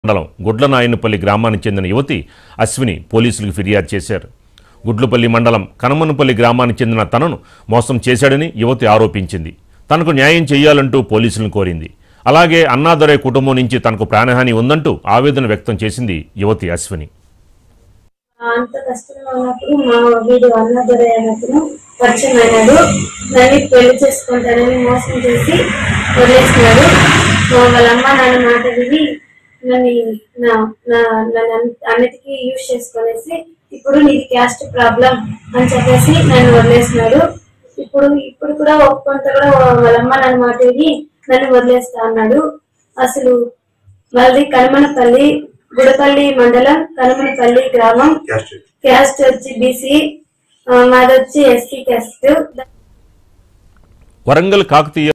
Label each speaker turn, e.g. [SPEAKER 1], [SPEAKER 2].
[SPEAKER 1] మండలం గుడ్లనాయనపల్లి గ్రామానికి చెందిన యువతి అశ్విని పోలీసులకు ఫిర్యాదు చేశారు గుడ్లపల్లి మండలం కనమనపల్లి గ్రామానికి చెందిన తనను మోసం చేశాడని యువతి ఆరోపించింది తనకు న్యాయం చేయాలంటూ పోలీసులను కోరింది అలాగే అన్నాదొరై కుటుంబం నుంచి తనకు ప్రాణహాని ఉందంటూ ఆవేదన వ్యక్తం చేసింది యువతి అశ్విని
[SPEAKER 2] అంత కష్టంగా ఉన్నప్పుడు మా వీడు అన్నదొర అయినప్పుడు పరిచయం అయినాడు నన్ను పెళ్లి చేసుకుంటానని మోసం చేసి వదిలేసినాడు మా వాళ్ళ అమ్మ నాన్న మాట విని నన్ను నా నా నన్ను అన్- అన్నిటికీ యూజ్ చేసుకునేసి ఇప్పుడు నీది క్యాస్ట్ ప్రాబ్లం అని చెప్పేసి నన్ను వదిలేసినాడు ఇప్పుడు ఇప్పుడు కూడా ఒప్పుకుంటే కూడా వాళ్ళ అమ్మ నాన్న మాట విని నన్ను వదిలేస్తా అన్నాడు అసలు వాళ్ళది కనుమనపల్లి గుడపల్లి మండలం కనుమనపల్లి గ్రామం క్యాస్ట్ వచ్చి బీసీ మాది వచ్చి ఎస్సీ క్యాస్ట్
[SPEAKER 1] వరంగల్ కాకతీయ